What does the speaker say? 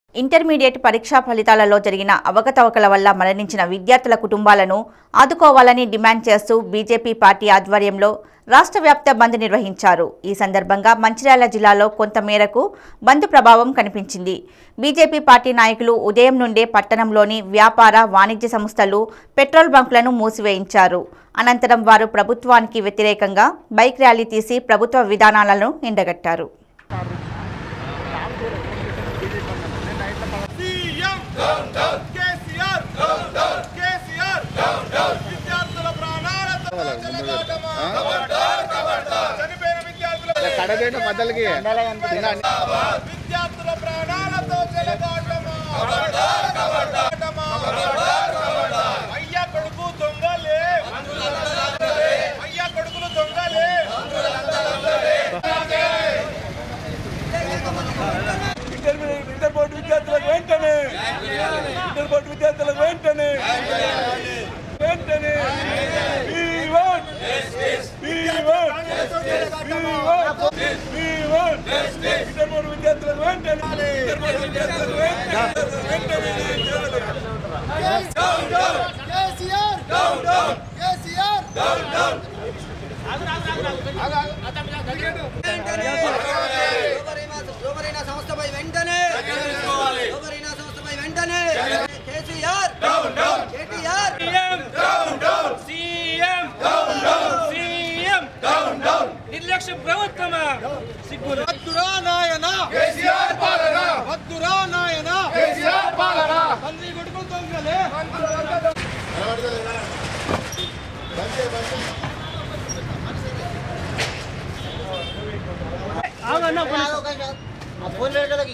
Intermediate పరీక్షా ఫలితాలలో జరిగిన అవకతవకల వల్ల మరణించిన విద్యార్థుల కుటుంబాలను ఆదుకోవాలని డిమాండ్ చేస్తూ బీజేపీ పార్టీ ఆధ్వర్యంలో రాష్ట్ర వ్యాప్త బంద్ నిర్వహించారు ఈ సందర్భంగా మంచిర్యాల జిల్లాలో కొంత మేరకు బంద్ ప్రభావం కనిపించింది బీజేపీ పార్టీ నాయకులు ఉదయం నుండే పట్టణంలోని వ్యాపార వాణిజ్య సంస్థలు పెట్రోల్ బంకులను మూసివేయించారు అనంతరం వారు ప్రభుత్వానికి వ్యతిరేకంగా బైక్ ర్యాలీ తీసి ప్రభుత్వ విధానాలను ఎండగట్టారు సీఎం కేసీఆర్ కేసీఆర్ విద్యార్థుల ప్రాణాలతో చెలగాటమా చనిపోయిన విద్యార్థుల కడబేట మధ్యలకి విద్యార్థుల ప్రాణాలతో చెలగాటమా కబడ్డాటమా. అయ్యా కొడుకు దొంగలే అయ్యా కొడుకులు దొంగలే ఇంటర్మీడియట్ ఇంటర్ బోర్డు విద్యార్థులకు వెంటనే ఇంటర్ బోర్డు విద్యార్థులకు వెంటనే వెంటనే We want We want We want We want inter board విద్యార్థులకు వెంటనే ఇంటర్ బోర్డు విద్యార్థులకు వెంటనే వెంటనే KCR down down KCR down down ఎవరైనా సంస్థపై వెంటనే ఎవరైనా సంస్థపై వెంటనే కేసీఆర్ కేటీఆర్ నిర్లక్ష్య ప్రభుత్వమా సిగ్గులు వద్దురా నాయన కేసీఆర్ పాలన వద్దురా నాయన కేసీఆర్ పాలన తల్లి కొడుకులు దొంగలే ఫోన్ లేటలకి